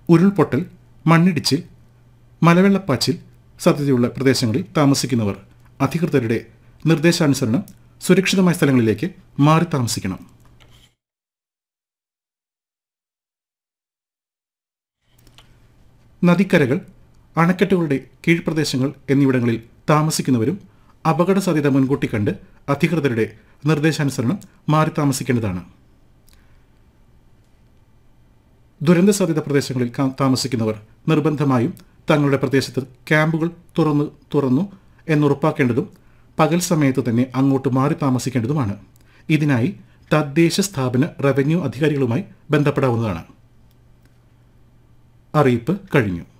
ഉരുൾപൊട്ടൽ മണ്ണിടിച്ചിൽ മലവെള്ളപ്പാച്ചിൽ സാധ്യതയുള്ള പ്രദേശങ്ങളിൽ താമസിക്കുന്നവർ അധികൃതരുടെ നിർദ്ദേശാനുസരണം സുരക്ഷിതമായ സ്ഥലങ്ങളിലേക്ക് മാറി താമസിക്കണം നദിക്കരകൾ അണക്കെട്ടുകളുടെ കീഴ്പ്രദേശങ്ങൾ എന്നിവിടങ്ങളിൽ താമസിക്കുന്നവരും അപകട സാധ്യത മുൻകൂട്ടി കണ്ട് അധികൃതരുടെ നിർദ്ദേശാനുസരണം മാറി താമസിക്കേണ്ടതാണ് ദുരന്ത സാധ്യത പ്രദേശങ്ങളിൽ കാ- താമസിക്കുന്നവർ നിർബന്ധമായും തങ്ങളുടെ പ്രദേശത്ത് ക്യാമ്പുകൾ തുറന്നു തുറന്നു എന്നുറപ്പാക്കേണ്ടതും പകൽ സമയത്ത് തന്നെ അങ്ങോട്ട് മാറി താമസിക്കേണ്ടതുമാണ് ഇതിനായി തദ്ദേശ സ്ഥാപന റവന്യൂ അധികാരികളുമായി ബന്ധപ്പെടാവുന്നതാണ് അറിയിപ്പ് കഴിഞ്ഞു